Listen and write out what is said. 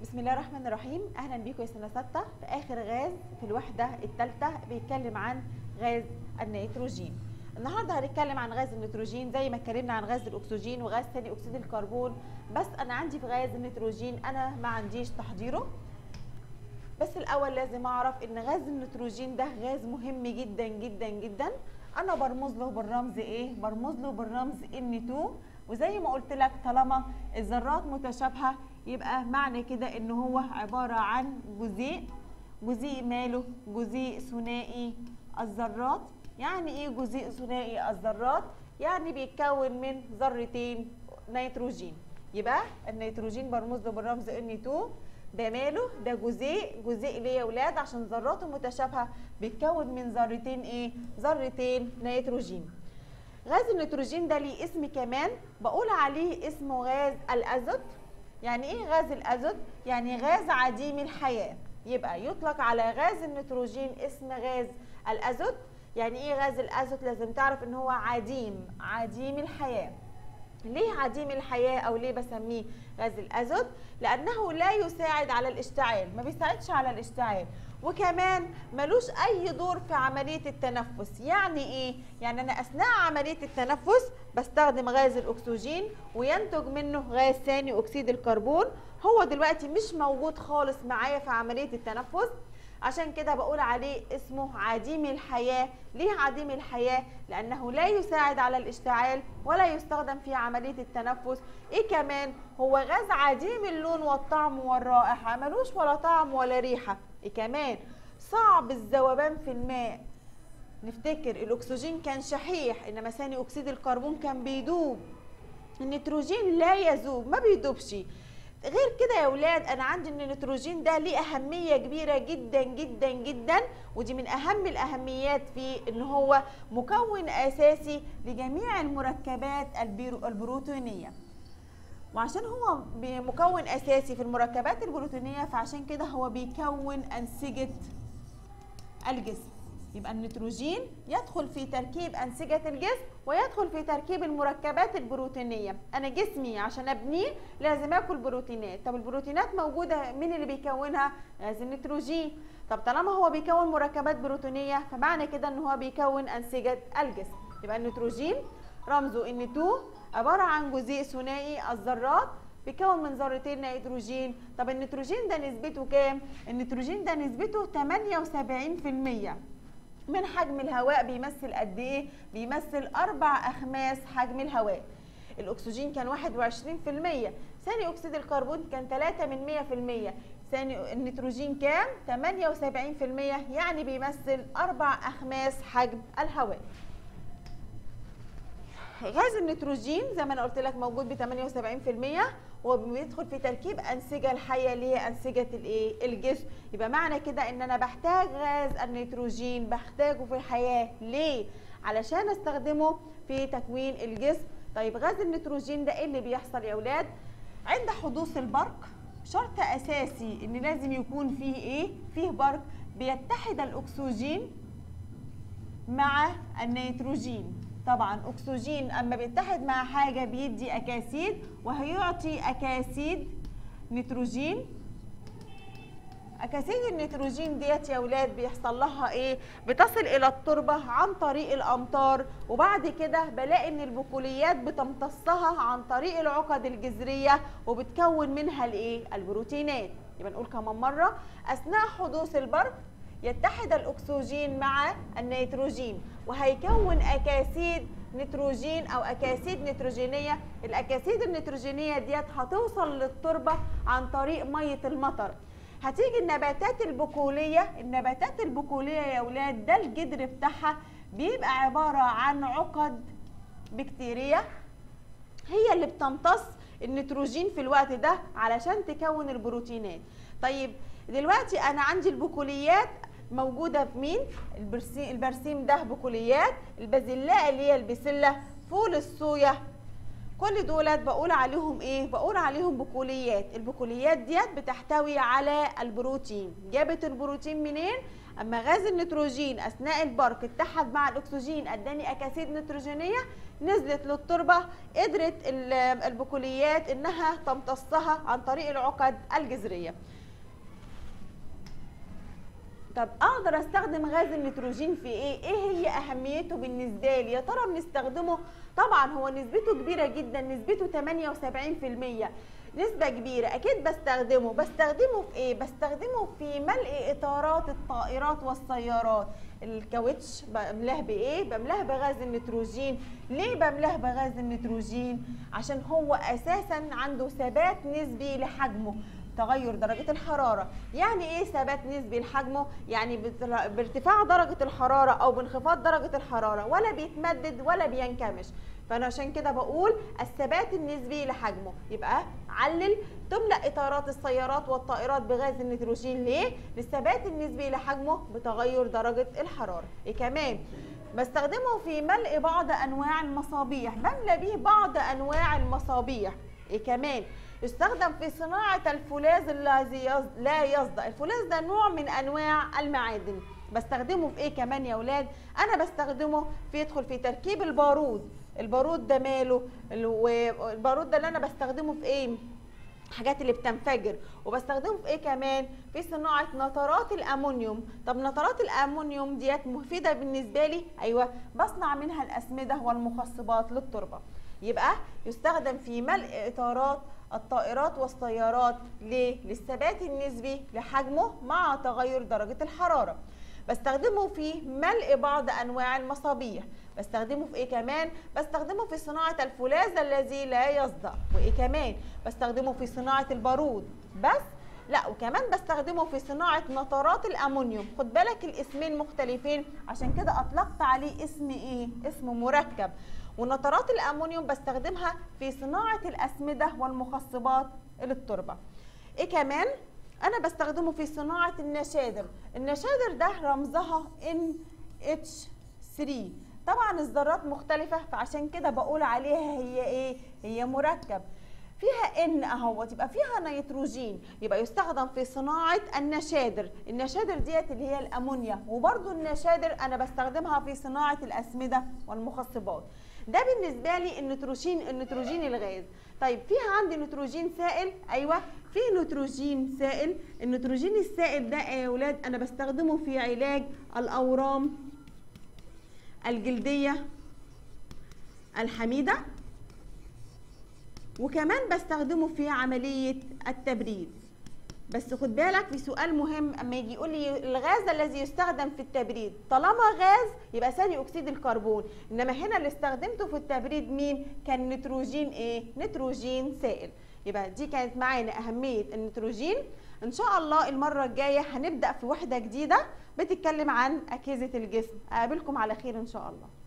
بسم الله الرحمن الرحيم اهلا بيكم يا سنه سته في اخر غاز في الوحده الثالثه بيتكلم عن غاز النيتروجين النهارده هنتكلم عن غاز النيتروجين زي ما اتكلمنا عن غاز الاكسجين وغاز ثاني اكسيد الكربون بس انا عندي في غاز النيتروجين انا ما عنديش تحضيره بس الاول لازم اعرف ان غاز النيتروجين ده غاز مهم جدا جدا جدا انا برمز له بالرمز ايه برمز له بالرمز N2 وزي ما قلت لك طالما الذرات متشابهه يبقى معنى كده ان هو عباره عن جزيء جزيء ماله جزيء ثنائي الذرات يعني ايه جزيء ثنائي الذرات يعني بيتكون من ذرتين نيتروجين يبقى النيتروجين برمز له بالرمز N2 ده ماله ده جزيء جزيء ليه يا ولاد عشان ذراته متشابهه بيتكون من ذرتين ايه ذرتين نيتروجين غاز النيتروجين ده ليه اسم كمان بقول عليه اسمه غاز الازوت يعني ايه غاز الازوت يعني غاز عديم الحياه يبقى يطلق على غاز النيتروجين اسم غاز الازوت يعني ايه غاز الازوت لازم تعرف ان هو عديم عديم الحياه ليه عديم الحياة أو ليه بسميه غاز الأزوت؟ لأنه لا يساعد على الاشتعال ما بيساعدش على الاشتعال وكمان ملوش أي دور في عملية التنفس يعني إيه؟ يعني أنا أثناء عملية التنفس بستخدم غاز الأكسجين وينتج منه غاز ثاني أكسيد الكربون هو دلوقتي مش موجود خالص معايا في عملية التنفس عشان كده بقول عليه اسمه عديم الحياة ليه عديم الحياة؟ لأنه لا يساعد على الاشتعال ولا يستخدم في عملية التنفس إيه كمان؟ هو غاز عديم اللون والطعم والرائحة ملوش ولا طعم ولا ريحة إيه كمان؟ صعب الذوبان في الماء نفتكر الأكسجين كان شحيح إنما ثاني أكسيد الكربون كان بيدوب النيتروجين لا يذوب ما بيدوبش غير كده يا ولاد انا عندي ان النيتروجين ده ليه اهميه كبيره جدا جدا جدا ودي من اهم الاهميات في ان هو مكون اساسي لجميع المركبات البروتينيه وعشان هو مكون اساسي في المركبات البروتينيه فعشان كده هو بيكون انسجه الجسم يبقى النيتروجين يدخل في تركيب أنسجة الجسم ويدخل في تركيب المركبات البروتينية أنا جسمي عشان أبنيه لازم أكل بروتينات طب البروتينات موجودة مين اللي بيكونها غاز النيتروجين طب طالما هو بيكون مركبات بروتينية فمعنى كده ان هو بيكون أنسجة الجسم يبقى النيتروجين رمزه N2 عبارة عن جزيء ثنائي الذرات بيكون من ذرتين نيتروجين طب النيتروجين ده نسبته كام النيتروجين ده نسبته 78% من حجم الهواء بيمثل قد ايه؟ بيمثل اربع اخماس حجم الهواء. الاكسجين كان 21%، ثاني اكسيد الكربون كان 3 من 100%، ثاني النيتروجين كام؟ 78% يعني بيمثل اربع اخماس حجم الهواء. غاز النيتروجين زي ما انا قلت لك موجود ب 78% وبيدخل في تركيب انسجه الحيه اللي هي انسجه الايه الجسم يبقى معنى كده ان انا بحتاج غاز النيتروجين بحتاجه في الحياه ليه علشان استخدمه في تكوين الجسم طيب غاز النيتروجين ده ايه اللي بيحصل يا اولاد عند حدوث البرق شرط اساسي ان لازم يكون فيه ايه فيه برق بيتحد الاكسجين مع النيتروجين طبعا اكسجين اما بيتحد مع حاجه بيدي اكاسيد وهيعطي اكاسيد نيتروجين اكاسيد النيتروجين ديت يا اولاد بيحصل لها ايه بتصل الى التربه عن طريق الامطار وبعد كده بلاقي ان البقوليات بتمتصها عن طريق العقد الجذريه وبتكون منها الايه البروتينات يبقى نقول كمان مره اثناء حدوث البرق يتحد الاكسجين مع النيتروجين وهيكون اكاسيد نيتروجين او اكاسيد نيتروجينيه الاكاسيد النيتروجينيه ديت هتوصل للتربه عن طريق ميه المطر هتيجي النباتات البقوليه النباتات البقوليه يا اولاد ده الجدر بتاعها بيبقى عباره عن عقد بكتيريه هي اللي بتمتص النيتروجين في الوقت ده علشان تكون البروتينات طيب دلوقتي انا عندي البقوليات موجوده في مين البرسيم, البرسيم ده بقوليات البازلاء اللي هي البسله فول الصويا كل دولت بقول عليهم ايه بقول عليهم بقوليات البقوليات ديت بتحتوي على البروتين جابت البروتين منين اما غاز النيتروجين اثناء البرق اتحد مع الاكسجين اداني اكاسيد نيتروجينيه نزلت للتربه قدرت ال- البقوليات انها تمتصها عن طريق العقد الجذريه طب اقدر استخدم غاز النيتروجين في ايه ايه هي اهميته بالنسبه لي يا ترى بنستخدمه طبعا هو نسبته كبيره جدا نسبته 78% نسبة كبيرة أكيد بستخدمه بستخدمه في إيه؟ بستخدمه في ملء إطارات الطائرات والسيارات الكاوتش بملاه بإيه؟ بملاه بغاز النيتروجين ليه بملاه بغاز النيتروجين؟ عشان هو أساسا عنده ثبات نسبي لحجمه تغير درجة الحرارة يعني ايه ثبات نسبي لحجمه يعني بتر- بارتفاع درجة الحرارة او بانخفاض درجة الحرارة ولا بيتمدد ولا بينكمش فانا عشان كده بقول الثبات النسبي لحجمه يبقى علل تملأ اطارات السيارات والطائرات بغاز النيتروجين ليه للثبات النسبي لحجمه بتغير درجة الحرارة ايه كمان بستخدمه في ملء بعض انواع المصابيح بملى بيه بعض انواع المصابيح ايه كمان يستخدم في صناعة الفولاذ الذي يص- لا يصدأ الفولاذ ده نوع من أنواع المعادن بستخدمه في ايه كمان يا ولاد انا بستخدمه في يدخل في تركيب البارود البارود ده ماله ال- والبارود ده اللي انا بستخدمه في ايه الحاجات اللي بتنفجر وبستخدمه في ايه كمان في صناعه نترات الامونيوم طب نترات الامونيوم ديت مفيده بالنسبه لي ايوه بصنع منها الاسمده والمخصبات للتربه يبقى يستخدم في ملء اطارات الطائرات والسيارات ليه للثبات النسبي لحجمه مع تغير درجه الحراره بستخدمه في ملء بعض انواع المصابيح بستخدمه في ايه كمان بستخدمه في صناعه الفولاذ الذي لا يصدأ وايه كمان بستخدمه في صناعه البارود بس لا وكمان بستخدمه في صناعه نترات الامونيوم خد بالك الاسمين مختلفين عشان كده اطلقت عليه اسم ايه اسم مركب ونترات الامونيوم بستخدمها في صناعه الاسمده والمخصبات للتربه ايه كمان انا بستخدمه في صناعه النشادر النشادر ده رمزها NH3 طبعا الذرات مختلفه فعشان كده بقول عليها هي ايه هي مركب فيها ان اهوت يبقى فيها نيتروجين يبقى يستخدم في صناعه النشادر النشادر ديت اللي هي الامونيا وبرده النشادر انا بستخدمها في صناعه الاسمده والمخصبات ده بالنسبه لي النيتروجين النيتروجين الغاز طيب فيها عندي نيتروجين سائل ايوه في نيتروجين سائل النيتروجين السائل ده يا اولاد انا بستخدمه في علاج الاورام الجلديه الحميده وكمان بستخدمه في عمليه التبريد بس خد بالك في سؤال مهم اما يجي يقول لي الغاز الذي يستخدم في التبريد طالما غاز يبقى ثاني اكسيد الكربون انما هنا اللي استخدمته في التبريد مين كان نيتروجين ايه نيتروجين سائل يبقى دي كانت معانا اهميه النيتروجين ان شاء الله المره الجايه هنبدا في وحده جديده بتتكلم عن اجهزه الجسم اقابلكم على خير ان شاء الله